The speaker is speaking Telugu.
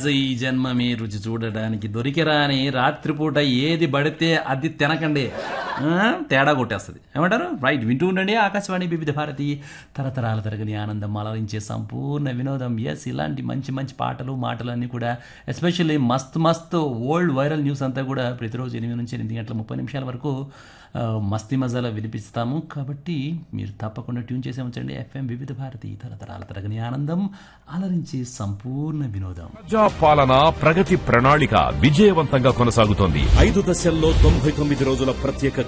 ఈ జన్మ మీ రుచి చూడడానికి దొరికిరాని రాత్రిపూట ఏది పడితే అది తినకండి ఆ, తేడా కొట్టేస్తుంది ఏమంటారు రైట్ వింటూ ఉండండి ఆకాశవాణి వివిధ భారతి తరతరాల తరగని ఆనందం అలరించే సంపూర్ణ వినోదం ఎస్ ఇలాంటి మంచి మంచి పాటలు మాటలు అన్నీ కూడా ఎస్పెషల్లీ మస్త్ మస్త్ ఓల్డ్ వైరల్ న్యూస్ అంతా కూడా ప్రతిరోజు ఎనిమిది నుంచి ఎనిమిది గంటల ముప్పై నిమిషాల వరకు ఆ, మస్తీ మజాలా వినిపిస్తాము కాబట్టి మీరు తప్పకుండా ట్యూన్ చేసే ఉంచండి ఎఫ్ఎం వివిధ భారతి తరతరాల తరగని ఆనందం అలరించే సంపూర్ణ వినోదం ప్రజా పాలన ప్రగతి ప్రణాళిక విజయవంతంగా కొనసాగుతోంది ఐదు దశల్లో తొంభై తొమ్మిది రోజుల ప్రత్యేక